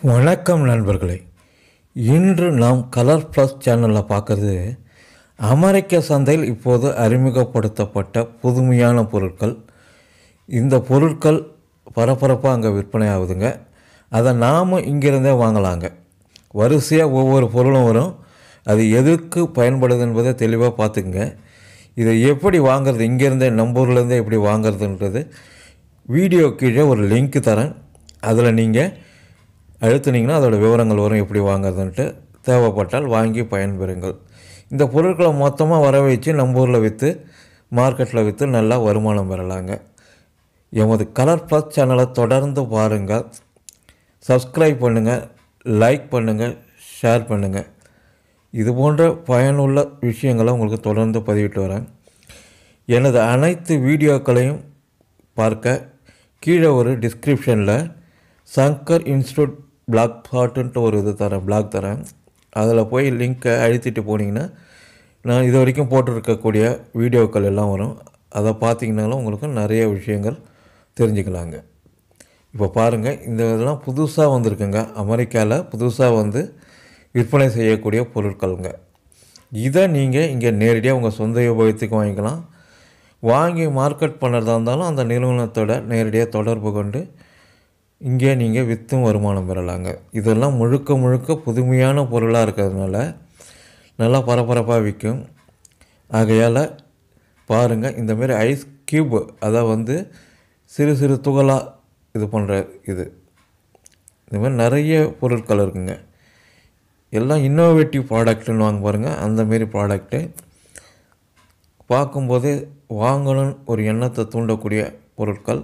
வணக்கம் நண்பர்களே இன்று நாம் கலர் ப்ளஸ் சேனலில் பார்க்குறது அமெரிக்க சந்தையில் இப்போது அறிமுகப்படுத்தப்பட்ட புதுமையான பொருட்கள் இந்த பொருட்கள் பரபரப்பாக அங்கே விற்பனை ஆகுதுங்க அதை நாம் இங்கிருந்தே வாங்கலாங்க வரிசையாக ஒவ்வொரு பொருளும் வரும் அது எதுக்கு பயன்படுது என்பதை தெளிவாக பார்த்துக்குங்க இதை எப்படி வாங்குறது இங்கேருந்தே நம்ம ஊர்லேருந்தே எப்படி வாங்குறதுன்றது வீடியோ கீழே ஒரு லிங்க் தரேன் அதில் நீங்கள் அழுத்துனீங்கன்னா அதோட விவரங்கள் வரும் எப்படி வாங்குறதுன்ட்டு தேவைப்பட்டால் வாங்கி பயன்பெறுங்கள் இந்த பொருட்களை மொத்தமாக வர வச்சு நம்ம ஊரில் விற்று மார்க்கெட்டில் விற்று நல்லா வருமானம் பெறலாங்க எமது கலர் ப்ளஸ் சேனலை தொடர்ந்து பாருங்கள் சப்ஸ்கிரைப் பண்ணுங்கள் லைக் பண்ணுங்கள் ஷேர் பண்ணுங்கள் இது போன்ற பயனுள்ள விஷயங்களை உங்களுக்கு தொடர்ந்து பதிவிட்டு வரேன் எனது அனைத்து வீடியோக்களையும் பார்க்க கீழே ஒரு டிஸ்கிரிப்ஷனில் சங்கர் இன்ஸ்டியூட் பிளாக் பாட்டுன்ட்டு ஒரு இது தரேன் பிளாக் தரேன் அதில் போய் லிங்க்கை அழுத்திட்டு போனீங்கன்னா நான் இது வரைக்கும் போட்டிருக்கக்கூடிய வீடியோக்கள் எல்லாம் வரும் அதை பார்த்தீங்கனாலும் உங்களுக்கு நிறைய விஷயங்கள் தெரிஞ்சுக்கலாங்க இப்போ பாருங்கள் இந்த இதெல்லாம் புதுசாக வந்திருக்குங்க அமெரிக்காவில் புதுசாக வந்து விற்பனை செய்யக்கூடிய பொருட்களுங்க இதை நீங்கள் இங்கே நேரடியாக உங்கள் சொந்த உபயோகத்துக்கு வாங்கிக்கலாம் வாங்கி மார்க்கெட் பண்ணுறதா இருந்தாலும் அந்த நிறுவனத்தோட நேரடியாக தொடர்பு கொண்டு இங்கே நீங்கள் விற்றும் வருமானம் பெறலாங்க இதெல்லாம் முழுக்க முழுக்க புதுமையான பொருளாக இருக்கிறதுனால நல்லா பரபரப்பாக விற்கும் ஆகையால் பாருங்கள் இந்தமாரி ஐஸ் க்யூப் அதை வந்து சிறு சிறு துகளாக இது பண்ணுற இது இந்த மாதிரி நிறைய பொருட்கள் இருக்குங்க எல்லாம் இன்னோவேட்டிவ் ப்ராடக்ட்டுன்னு வாங்க பாருங்கள் அந்தமாரி ப்ராடக்ட்டு பார்க்கும்போதே வாங்கணும்னு ஒரு எண்ணத்தை தூண்டக்கூடிய பொருட்கள்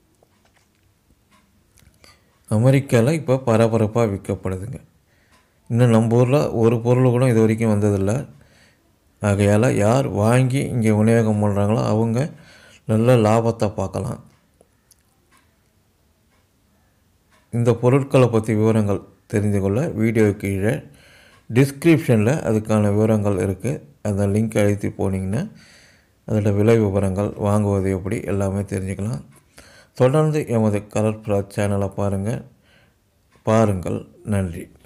அமெரிக்காவில் இப்போ பரபரப்பாக விற்கப்படுதுங்க இன்னும் நம்ம ஊரில் ஒரு பொருள் கூட இது வரைக்கும் வந்ததில்லை ஆகையால் யார் வாங்கி இங்கே விநியோகம் பண்ணுறாங்களோ அவங்க நல்ல லாபத்தை பார்க்கலாம் இந்த பொருட்களை பற்றி விவரங்கள் தெரிந்து கொள்ள வீடியோ கீழே டிஸ்கிரிப்ஷனில் அதுக்கான விவரங்கள் இருக்குது அந்த லிங்க் அழுத்தி போனீங்கன்னா அதோட விலை விவரங்கள் வாங்குவது எப்படி எல்லாமே தெரிஞ்சுக்கலாம் தொடர்ந்து எமது கலர் ப்ளஸ் சேனலை பாருங்கள் பாருங்கள் நன்றி